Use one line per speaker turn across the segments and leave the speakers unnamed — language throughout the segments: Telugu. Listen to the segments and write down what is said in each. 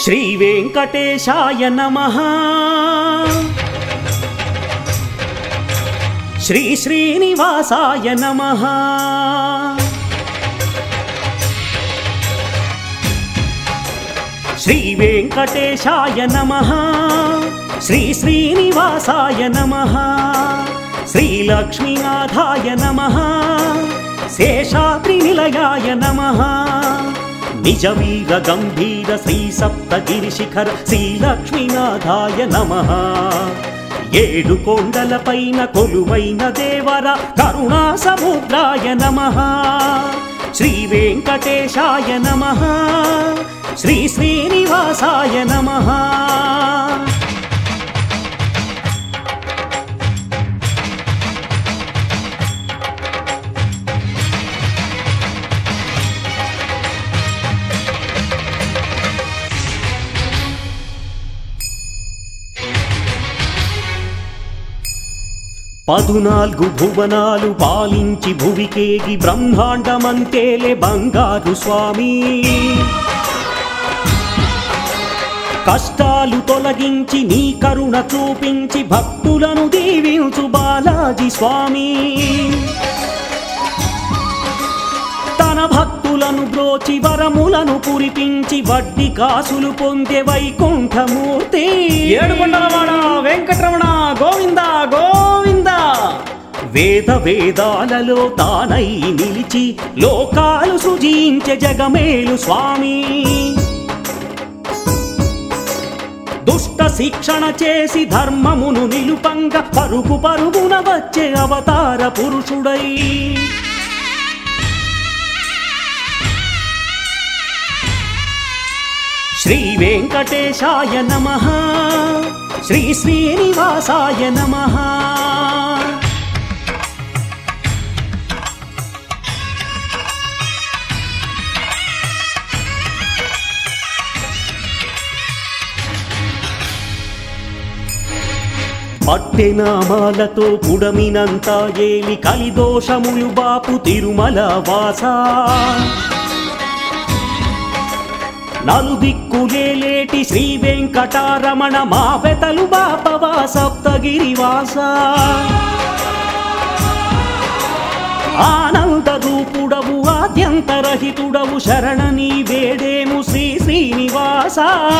శ్రీ వెంకటేశాయ నమ శ్రీ శ్రీనివాసాయ నమ శ్రీ వెంకటేశాయ నమ శ్రీ శ్రీనివాసాయ నమ శ్రీలక్ష్మీనాథాయ నమ శేషాద్రినిలయాయ నమ నిజ వీర గంభీర శ్రీ సప్తగిరి శిఖర శ్రీలక్ష్మీనాథాయ నమ ఏడు కొండలపైన కొలువైన దేవర కరుణా సముద్రాయ నమ శ్రీ వెంకటేశాయ నమ శ్రీ శ్రీనివాసాయ నమ పదునాలుగు భువనాలు పాలించి భువికేగి బ్రహ్మాండమంతేలే బంగారు స్వామి కష్టాలు తొలగించి నీ కరుణ చూపించి భక్తులను దీవించు బాలాజీ స్వామి తన భక్తులను బ్రోచి వరములను కురిపించి వడ్డీ కాసులు పొందే వైకుంఠమూర్తి
ఏడుకొండలవాడ వెంకటరమణ గోవింద గోవింద
వేద వేదాలలో తానై నిలిచి లోకాలు సుజీంచే జగమేలు స్వామి దుష్ట శిక్షణ చేసి ధర్మమును నిలుపంగ పరుగు పరుగున వచ్చే అవతార పురుషుడై శ్రీ వెంకటేశాయ నమ శ్రీ శ్రీనివాసాయ నమ పట్టెనామాలతో పుడమినంతా ఏలి కలిదోషములు బాపు తిరుమల వాస నలుదిక్కులేలేటి శ్రీ వెంకటారమణ మా పెతలు బాపవా సప్తగిరివాస ఆనంద రూపుడవు ఆద్యంతరహితుడవు శరణని వేడేము శ్రీ శ్రీనివాస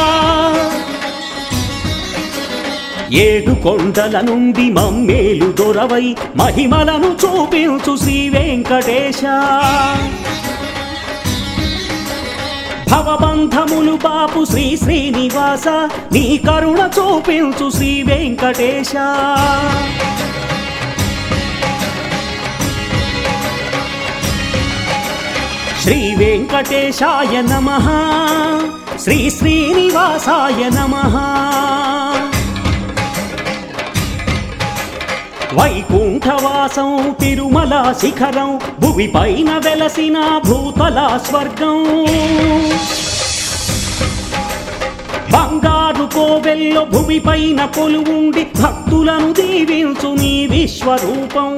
ఏడు కొండల నుండి మమ్మేలు దొరవై మహిమలను చూపించు శ్రీ వెంకటేశ భవబంధములు బాపు శ్రీ శ్రీనివాస నీ కరుణ చూపించు శ్రీ వెంకటేశ శ్రీ వెంకటేశాయ నమ శ్రీ శ్రీనివాసాయ నమ వైకుంఠవాసం తిరుమల శిఖరం భువి పైన వెలసిన భూతల స్వర్గం బంగారు కోవెల్లో భూమి పైన కొలువుండి భక్తులను దీవించు నీ విశ్వరూపం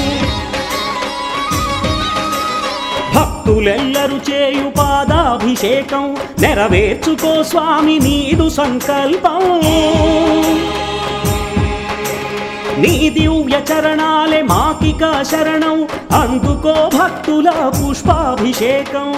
భక్తులెల్లరు చేయు పాదాభిషేకం నెరవేర్చుకో స్వామి నీదు సంకల్పం నీ దివ్య చరణాలే మాకిక శరణం అందుకో భక్తుల పుష్పాభిషేకం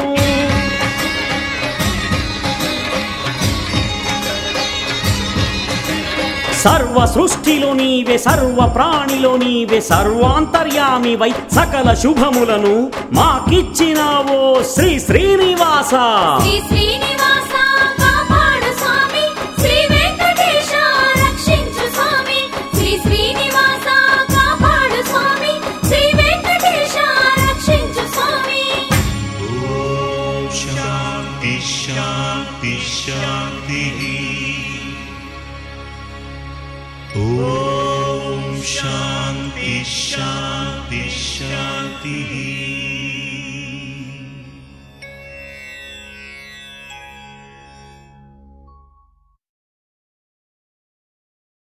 సర్వ సృష్టిలో నీవే సర్వ ప్రాణిలో నీవే సర్వాంతర్యామి వై సకల శుభములను మాకిచ్చినావో శ్రీ శ్రీనివాస
శ్రీ శ్రీనివాస కాపాడు స్వామి శ్రీ వెంకటేశ రక్షించు స్వామి శ్రీ శ్రీనివాస కాపాడు స్వామి శ్రీ వెంకటేశ రక్షించు స్వామి
शान्ति शान्ति शान्तिः ॐ शान्ति शान्ति शान्तिः